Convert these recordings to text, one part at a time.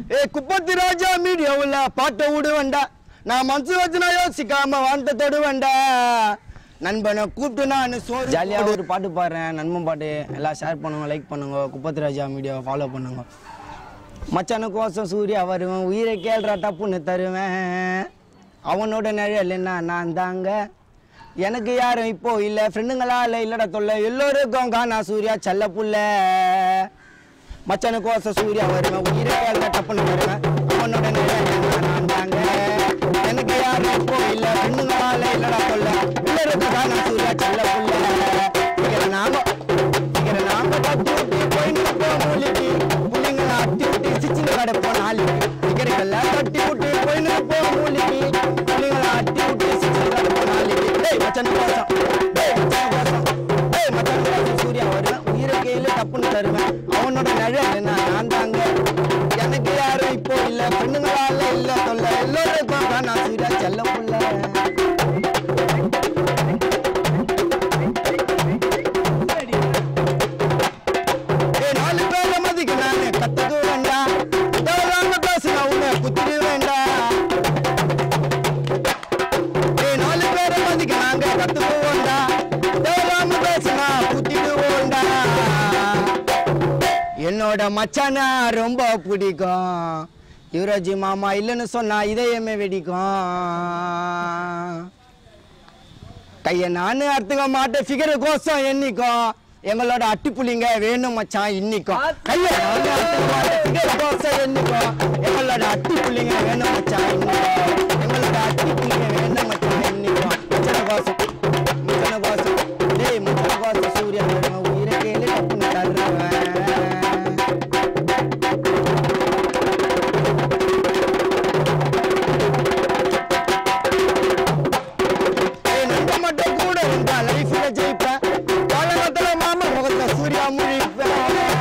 ஏ குப்பத்தி ராஜா மீடியாவுல பாட்டை விடுவேண்டா நான் மனசு வச்சு நான் யோசிக்காம வானத்தை தொடுவேண்டா நண்பனை கூப்பிட்டு நான் சோறு ஜாலியாக ஒரு பாட்டு பாடுறேன் நண்பன் பாட்டு எல்லாம் ஷேர் பண்ணுங்க லைக் பண்ணுங்க குப்பத்து ராஜா மீடியாவை ஃபாலோ பண்ணுங்க மச்சானு கோசம் சூர்யா வருவேன் உயிரை கேள்றா டப்புன்னு தருவேன் அவனோட நிழல் என்ன நான் தாங்க எனக்கு யாரும் இப்போ இல்லை ஃப்ரெண்டுங்களால இல்லடா தொல்லை எல்லோருக்கும் காணா சூர்யா செல்ல புள்ள மச்சானு கோசம் சூர்யா வருவேன் உயிரை கேள்றா டப்புன்னு தருவேன் அவனோட நிழல் என்ன நான் தாங்க எனக்கு யாரும் இப்போ இல்லை ஃப்ரெண்டுங்களால இல்லடா தொல்லை எல்லோருக்கும் காணா சூர்யா செல்ல புள்ள இங்க நாம இங்க நாம தட்டி விட்டு போய் நிற்போம் மூலிக்கு புள்ளைங்களை அட்டி விட்டு சிச்சிங்க கிடப்போம் நாளைக்கு இங்கெல்லாம் தட்டி விட்டு போய் நிற்போம் மூலிக்கு புள்ளைங்களை அட்டி விட்டு சிச்சிங்க கிடப்போம் நாளைக்கு டேய் மச்சான் கோசம் டேய் மச்சான் கோசம் டேய் மச்சான் கோசம் சூர்யா வருவேன் உயிரை கையில தப்புன்னு தருவேன் அவனோட நிழல் என்ன நான் தாங்க எனக்கு யாரும் இப்போ இல்ல பெண்ணுங்களால இல்ல சொல்ல எல்லோருக்கும் நான் சூர்யா செல்ல புள்ள ஏய், நாலு பேரை மதிக்க நானு கத்துக்க வேண்டாம் தேவையில்லாம பேசுனா உன்னை குத்திட வேண்டாம் ஏய், நாலு பேரை மதிக்க நாங்க கத்துக்க வேண்டாம் தேவையில்லாம பேசுனா குத்திடுவோண்டா என்னோட மச்சானா ரொம்ப பிடிக்கும் யுவராஜி மாமா இல்லைன்னு சொன்னா இதயமே வெடிக்கும் கைய நானு அறுத்துக்க மாட்டேன் ஃபிகர் கோசம் என்னைக்கும் எங்களோட அட்டிப்புலிங்க வேணும் மச்சான் இன்னிக்கும் கைய நானு அறுத்துக்க மாட்டேன் ஃபிகர் கோசம் என்னைக்கும் எங்களோட அட்டிப்புலிங்க வேணும் மச்சான் இன்னிக்கும் எங்களோட அட்டிப்புலிங்க வேணும் மச்சான் இன்னிக்கும் மச்சான கோசம் மச்சான கோசம் டேய் மச்சான கோசம் சூர்யா வருவேன் உயிரை கேளு டப்புன்னு தருவேன் ஏய், நம்ப மட்டும் கூட இருந்தா லைஃப்ல ஜெயிப்பேன் காலகட்டத்துல மாமா முகத்துல சூர்யா முழிப்பேன்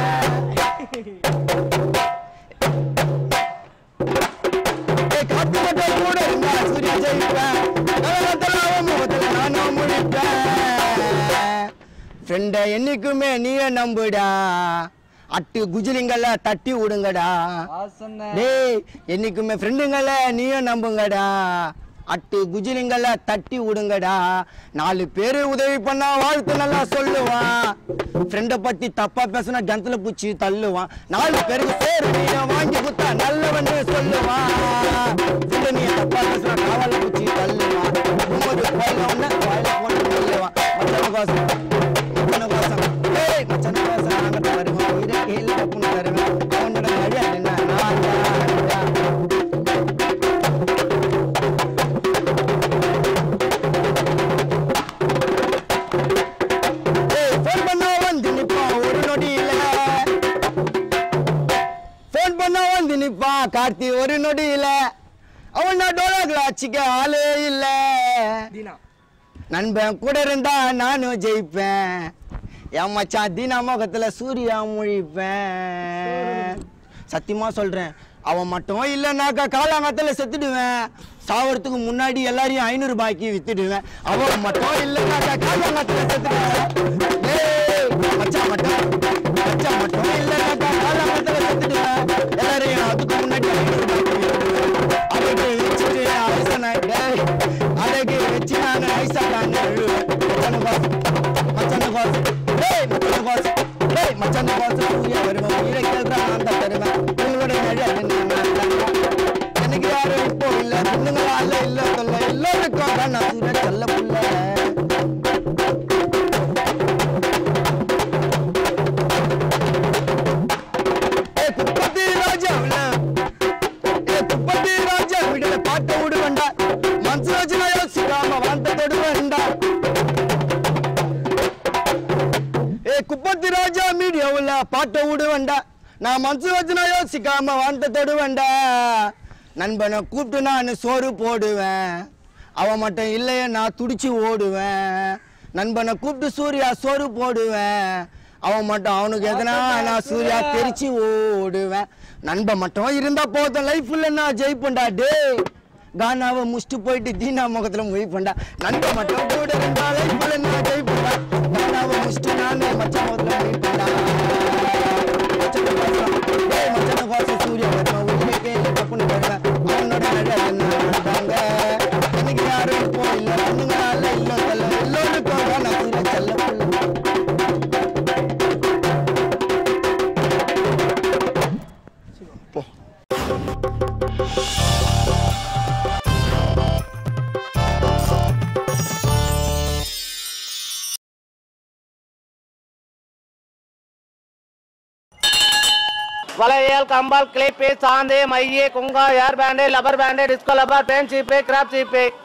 ஏய், காத்து மட்டும் கூட இருந்தா சூர்யா ஜெயிப்பேன் காலகட்டத்துல அவன் முகத்துல நானும் முழிப்பேன் ஃப்ரெண்ட என்னைக்குமே நீயே நம்புடா அட்டு குஜிலிங்கள தட்டி விடுங்கடா டேய் என்னைக்குமே ஃப்ரெண்டுங்கள நீயும் நம்புங்கடா அட்டு குஜிலிங்கள தட்டி விடுங்கடா நாலு பேரு உதவி பண்ணா வாழ்த்து நல்லா சொல்லுவான் ஃப்ரெண்டை பத்தி தப்பா பேசினா கணத்துல பூச்சி தள்ளுவான் நாலு பேருக்கு சோறு மீனை வாங்கி கொடுத்தா நல்லவன்னு சொல்லுவான் ஃப்ரெண்டு நீ தப்பா பேசினா காவல பூச்சி தள்ளுவான் உமது போனவன வாயில போன சொல்லுவான் மச்சன கோசம் மச்சன கோசம் ஏய் மச்சன கோசம் நாங்க தருவோம் உயிரை கேள்வி தப்புன்னு தருவேன் அவனோட நழியா என்ன நான் தான் ஏய், phone பண்ணா வந்து நிப்பான் ஒரு நொடியில. phone பண்ணா வந்து நிப்பான் கார்த்தி ஒரு நொடியில அவன் டோலாக்ல அச்சிக்க ஆளே இல்ல நண்பன் கூட இருந்தா நானும் ஜெயிப்பேன் என் மச்சான் தீனா முகத்துல சூர்யா முழிப்பேன் சத்தியமா சொல்றேன் அவன் மட்டும் இல்லைனாக்கா காலாங்கத்துல செத்துடுவேன் சாவறதுக்கு முன்னாடி எல்லாரையும் ஐநூறு ரூபாய்க்கு வித்துடுவேன் அவன் மட்டும் இல்லைனாக்கா காலாங்கத்துல செத்துடுவேன் ஏய், மச்சான் மட்டும் மச்சான் மட்டும் இல்லைனாக்கா காலாங்கத்துல செத்துடுவேன் எல்லாரையும் அதுக்கு முன்னாடி ஐநூறு ரூபாய்க்கு வித்துடுவேன் அதுக்கு வச்சுட்டு ஐசனை டேய் அதுக்கு வச்சு நான் ஐசா நான் அழுவேன் மச்சான பாஸ் மச்சான பாஸ் டேய் மச்சான பாஸ் டேய் மச்சான பாஸ் சூர்யா வருவேன் உயிரை கேள்றா நான் தான் தருவேன் உங்களோட நிழல் என்ன நான் தருவேன் எனக்கு யாரும் இப்போ இல்ல பொண்ணுங்களா அல்ல இல்ல சொல்ல எல்லாருக்கும் தான் நான் சூர்யா செல்ல புள்ள ஏ குப்பத்தி ராஜாவுல ஏ குப்பத்தி ராஜா விடல பாட்ட விடுவேண்டா மனசு வச்சு நான் யோசிக்காம வாந்த தொடுவேண்டா ஏ குப்பத்தி ராஜா மீடியாவுல பாட்ட விடுவேண்டா நான் மனசு வச்சு நான் யோசிக்காம வாந்த தொடுவேண்டா நண்பனை கூப்பிட்டு நான் சோறு போடுவேன் அவன் மட்டும் இல்லையே நான் துடிச்சு ஓடுவேன் நண்பனை கூப்பிட்டு சூர்யா சோறு போடுவேன் அவன் மட்டும் அவனுக்கு எதனா நான் சூர்யா தெரிச்சு ஓடுவேன் நண்பன் மட்டும் இருந்தா போதும் லைஃப்ல நான் ஜெயிப்பேன்டா டே கானாவை முடிச்சுட்டு போயிட்டு தீனா முகத்துல முழிப்பேன்டா நண்பன் மட்டும் கூட இருந்தா லைஃப்ல நான் ஜெயிப்பேன்டா கானாவை முடிச்சுட்டு நானே மச்சான் முகத்துல முழிப்பேன்டா மச்சான பாசம், டேய் மச்சான பாசம் சூர்யா வருமா உயிரை வளையல் கம்பால் கிளிப்பு சாந்து மைய குங்கா hair band rubber band disco rubber band சீப்பு கிராப் சீப்பு